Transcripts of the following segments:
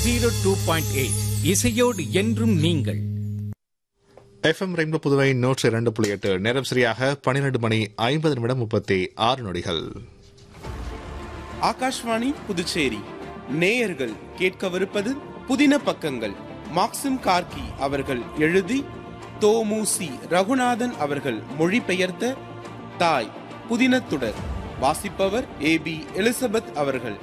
Zero two point eight இசையோடு என்றும் நீங்கள் எஃப்எம் ரெயின்போ புதுவை நூற்றி இரண்டு புள்ளி எட்டு நேரம் சரியாக பன்னிரண்டு மணி ஐம்பது நிமிடம் முப்பத்தி ஆறு நொடிகள் ஆகாஷ்வாணி புதுச்சேரி நேயர்கள் கேட்கவிருப்பது புதின பக்கங்கள் மாக்சிம் கார்கி அவர்கள் எழுதி தோமுசி ரகுநாதன் அவர்கள் மொழிபெயர்த்த தாய் புதினத்துடர் வாசிப்பவர் ஏ பி எலிசபெத் அவர்கள்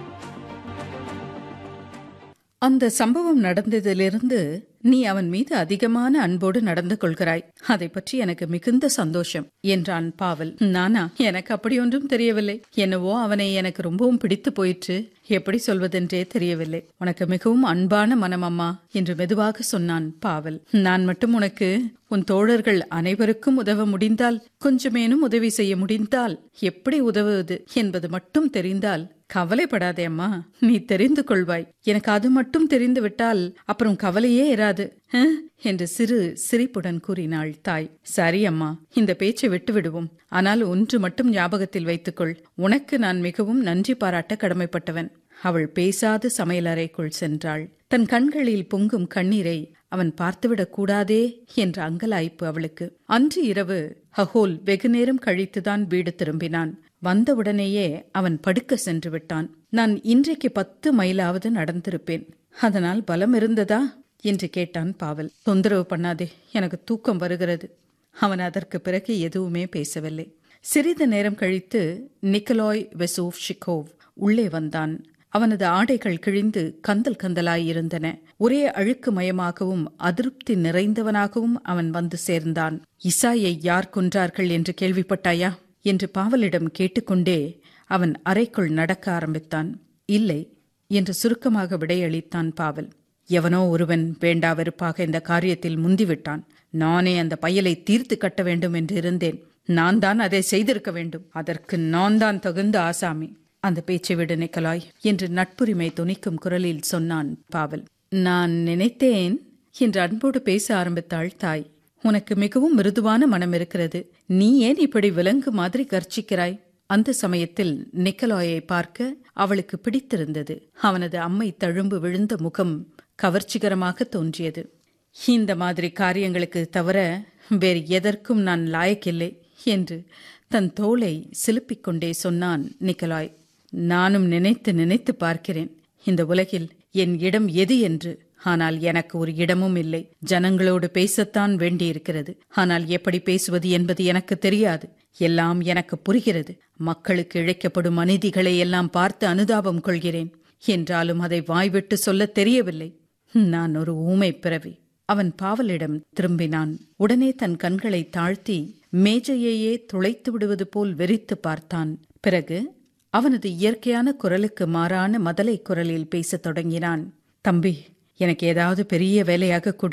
அந்த சம்பவம் நடந்ததிலிருந்து நீ அவன் மீது அதிகமான அன்போடு நடந்து கொள்கிறாய் அதை பற்றி எனக்கு மிகுந்த சந்தோஷம் என்றான் பாவல் நானா எனக்கு அப்படியொன்றும் தெரியவில்லை என்னவோ அவனை எனக்கு ரொம்பவும் பிடித்து போயிற்று எப்படி சொல்வதென்றே தெரியவில்லை உனக்கு மிகவும் அன்பான மனம் அம்மா என்று மெதுவாக சொன்னான் பாவல் நான் மட்டும் உனக்கு உன் தோழர்கள் அனைவருக்கும் உதவ முடிந்தால் கொஞ்சமேனும் உதவி செய்ய முடிந்தால் எப்படி உதவுவது என்பது மட்டும் தெரிந்தால் கவலைப்படாதே அம்மா நீ தெரிந்து கொள்வாய் எனக்கு அது மட்டும் தெரிந்து விட்டால் அப்புறம் கவலையே இராது "ஹ்?" என்று சிறு சிரிப்புடன் கூறினாள் தாய் சரி அம்மா இந்த பேச்சை விட்டு விடுவோம் ஆனால் ஒன்று மட்டும் ஞாபகத்தில் வைத்துக்கொள் உனக்கு நான் மிகவும் நன்றி பாராட்ட கடமைப்பட்டவன் அவள் பேசாது சமையலறைக்குள் சென்றாள் தன் கண்களில் பொங்கும் கண்ணீரை அவன் பார்த்துவிடக் கூடாதே என்ற அங்கலாய்ப்பு அவளுக்கு அன்று இரவு ஹஹோல் வெகு நேரம் கழித்துதான் வீடு திரும்பினான் வந்தவுடனேயே அவன் படுக்க சென்று விட்டான் நான் இன்றைக்கு பத்து மைலாவது நடந்திருப்பேன் அதனால் பலம் இருந்ததா என்று கேட்டான் பாவல் தொந்தரவு பண்ணாதே எனக்கு தூக்கம் வருகிறது அவன் அதற்கு பிறகு எதுவுமே பேசவில்லை சிறிது நேரம் கழித்து நிக்கலாய் வெசோவ் ஷிகோவ் உள்ளே வந்தான் அவனது ஆடைகள் கிழிந்து கந்தல் கந்தலாய் இருந்தன ஒரே அழுக்கு மயமாகவும் அதிருப்தி நிறைந்தவனாகவும் அவன் வந்து சேர்ந்தான் இசாயை யார் கொன்றார்கள் என்று கேள்விப்பட்டாயா என்று பாவலிடம் கேட்டுக்கொண்டே அவன் அறைக்குள் நடக்க ஆரம்பித்தான் இல்லை என்று சுருக்கமாக விடையளித்தான் பாவல் எவனோ ஒருவன் வேண்டா வெறுப்பாக இந்த காரியத்தில் முந்திவிட்டான் நானே அந்த பயலை தீர்த்து கட்ட வேண்டும் என்று இருந்தேன் நான் தான் அதை செய்திருக்க வேண்டும் அதற்கு நான் தான் தகுந்த ஆசாமி அந்த பேச்சை விடு நிக்கலாய் என்று நட்புரிமை துணிக்கும் குரலில் சொன்னான் பாவல் நான் நினைத்தேன் என்று அன்போடு பேச ஆரம்பித்தாள் தாய் உனக்கு மிகவும் மிருதுவான மனம் இருக்கிறது நீ ஏன் இப்படி விலங்கு மாதிரி கர்ச்சிக்கிறாய் அந்த சமயத்தில் நிக்கலாயை பார்க்க அவளுக்கு பிடித்திருந்தது அவனது அம்மை தழும்பு விழுந்த முகம் கவர்ச்சிகரமாக தோன்றியது இந்த மாதிரி காரியங்களுக்கு தவிர வேறு எதற்கும் நான் லாயக்கில்லை என்று தன் தோளை சிலுப்பிக் கொண்டே சொன்னான் நிக்கலாய் நானும் நினைத்து நினைத்து பார்க்கிறேன் இந்த உலகில் என் இடம் எது என்று ஆனால் எனக்கு ஒரு இடமும் இல்லை ஜனங்களோடு பேசத்தான் வேண்டியிருக்கிறது ஆனால் எப்படி பேசுவது என்பது எனக்கு தெரியாது எல்லாம் எனக்கு புரிகிறது மக்களுக்கு இழைக்கப்படும் அநீதிகளை எல்லாம் பார்த்து அனுதாபம் கொள்கிறேன் என்றாலும் அதை வாய்விட்டு சொல்லத் தெரியவில்லை நான் ஒரு ஊமை பிறவி அவன் பாவலிடம் திரும்பினான் உடனே தன் கண்களை தாழ்த்தி மேஜையையே துளைத்து விடுவது போல் வெறித்து பார்த்தான் பிறகு அவனது இயற்கையான குரலுக்கு மாறான மதலை குரலில் பேசத் தொடங்கினான் தம்பி எனக்கு ஏதாவது பெரிய வேலையாக கொடு